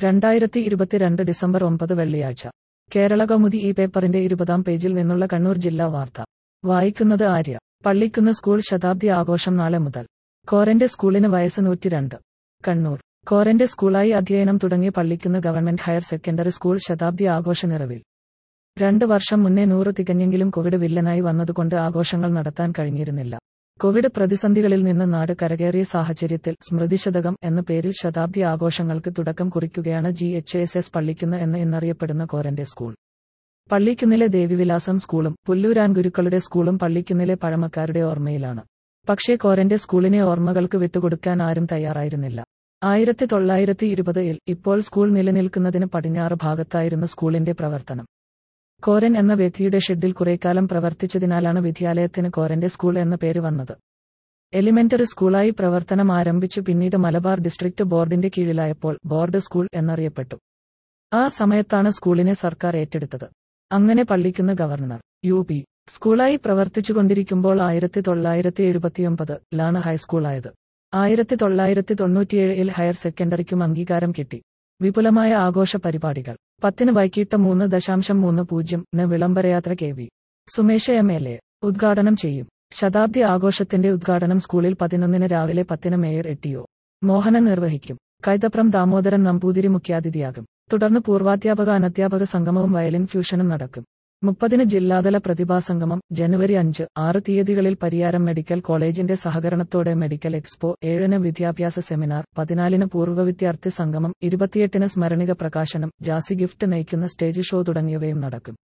രണ്ടായിരത്തി ഇരുപത്തിരണ്ട് ഡിസംബർ ഒമ്പത് വെള്ളിയാഴ്ച കേരള കൗമുദി ഈ പേപ്പറിന്റെ ഇരുപതാം പേജിൽ നിന്നുള്ള കണ്ണൂർ ജില്ലാ വാർത്ത വായിക്കുന്നത് ആര്യ പള്ളിക്കുന്ന് സ്കൂൾ ശതാബ്ദി ആഘോഷം നാളെ മുതൽ കോരന്റെ സ്കൂളിന് വയസ്സ് നൂറ്റിരണ്ട് കണ്ണൂർ കോരന്റെ സ്കൂളായി അധ്യയനം തുടങ്ങിയ Pallikkunnu government higher secondary school ശതാബ്ദി ആഘോഷ നിറവിൽ രണ്ട് വർഷം മുന്നേ നൂറ് തികഞ്ഞെങ്കിലും കോവിഡ് വില്ലനായി വന്നതുകൊണ്ട് ആഘോഷങ്ങൾ നടത്താൻ കഴിഞ്ഞിരുന്നില്ല കോവിഡ് പ്രതിസന്ധികളിൽ നിന്ന് നാട് കരകയറിയ സാഹചര്യത്തിൽ സ്മൃതിശതകം എന്ന പേരിൽ ശതാബ്ദി ആഘോഷങ്ങൾക്ക് തുടക്കം കുറിക്കുകയാണ് G H S S Pallikkunnu എന്ന് എന്നറിയപ്പെടുന്ന കോരന്റെ സ്കൂൾ പള്ളിക്കുന്നിലെ ദേവിവിലാസം സ്കൂളും പുല്ലൂരാൻ ഗുരുക്കളുടെ സ്കൂളും പള്ളിക്കുന്നിലെ പഴമക്കാരുടെ ഓർമ്മയിലാണ് പക്ഷേ കോരന്റെ സ്കൂളിനെ ഓർമ്മകൾക്ക് വിട്ടുകൊടുക്കാൻ ആരും തയ്യാറായിരുന്നില്ല ആയിരത്തി തൊള്ളായിരത്തി ഇരുപതിൽ ഇപ്പോൾ സ്കൂൾ നിലനിൽക്കുന്നതിന് പടിഞ്ഞാറ് ഭാഗത്തായിരുന്നു സ്കൂളിന്റെ പ്രവർത്തനം കോരൻ എന്ന വ്യക്തിയുടെ ഷെഡിൽ കുറേക്കാലം പ്രവർത്തിച്ചതിനാലാണ് വിദ്യാലയത്തിന് കോരന്റെ സ്കൂൾ എന്ന പേര് വന്നത് എലിമെന്ററി സ്കൂളായി പ്രവർത്തനം ആരംഭിച്ചു പിന്നീട് മലബാർ ഡിസ്ട്രിക്ട് ബോർഡിന്റെ കീഴിലായപ്പോൾ ബോർഡ് സ്കൂൾ എന്നറിയപ്പെട്ടു ആ സമയത്താണ് സ്കൂളിനെ സർക്കാർ ഏറ്റെടുത്തത് അങ്ങനെ പള്ളിക്കുന്ന ഗവർണർ യു പി സ്കൂളായി പ്രവർത്തിച്ചുകൊണ്ടിരിക്കുമ്പോൾ ആയിരത്തി തൊള്ളായിരത്തി എഴുപത്തിയൊമ്പതിലാണ് ഹൈസ്കൂളായത് ആയിരത്തി തൊള്ളായിരത്തി തൊണ്ണൂറ്റിയേഴിൽ ഹയർ സെക്കൻഡറിക്കും അംഗീകാരം കിട്ടി വിപുലമായ ആഘോഷ പരിപാടികൾ പത്തിന് വൈകിട്ട് മൂന്ന് ദശാംശം മൂന്ന് പൂജ്യം ന് വിളംബരയാത്ര K V Sumesh M L A ഉദ്ഘാടനം ചെയ്യും ശതാബ്ദി ആഘോഷത്തിന്റെ ഉദ്ഘാടനം സ്കൂളിൽ പതിനൊന്നിന് രാവിലെ പത്തിന് മേയർ എട്ടിയോ മോഹനൻ നിർവഹിക്കും കൈതപ്രം ദാമോദരൻ നമ്പൂതിരി മുഖ്യാതിഥിയാകും തുടർന്ന് പൂർവാധ്യാപക അനധ്യാപക സംഗമവും വയലിൻ ഫ്യൂഷനും നടക്കും മുപ്പതിന് ജില്ലാതല പ്രതിഭാസംഗമം ജനുവരി അഞ്ച് ആറ് തീയതികളിൽ പരിയാരം മെഡിക്കൽ കോളേജിന്റെ സഹകരണത്തോടെ മെഡിക്കൽ എക്സ്പോ ഏഴിന് വിദ്യാഭ്യാസ സെമിനാർ പതിനാലിന് പൂർവ്വ വിദ്യാർത്ഥി സംഗമം ഇരുപത്തിയെട്ടിന് സ്മരണിക പ്രകാശനം ജാസി ഗിഫ്റ്റ് നയിക്കുന്ന സ്റ്റേജ് ഷോ തുടങ്ങിയവയും നടക്കും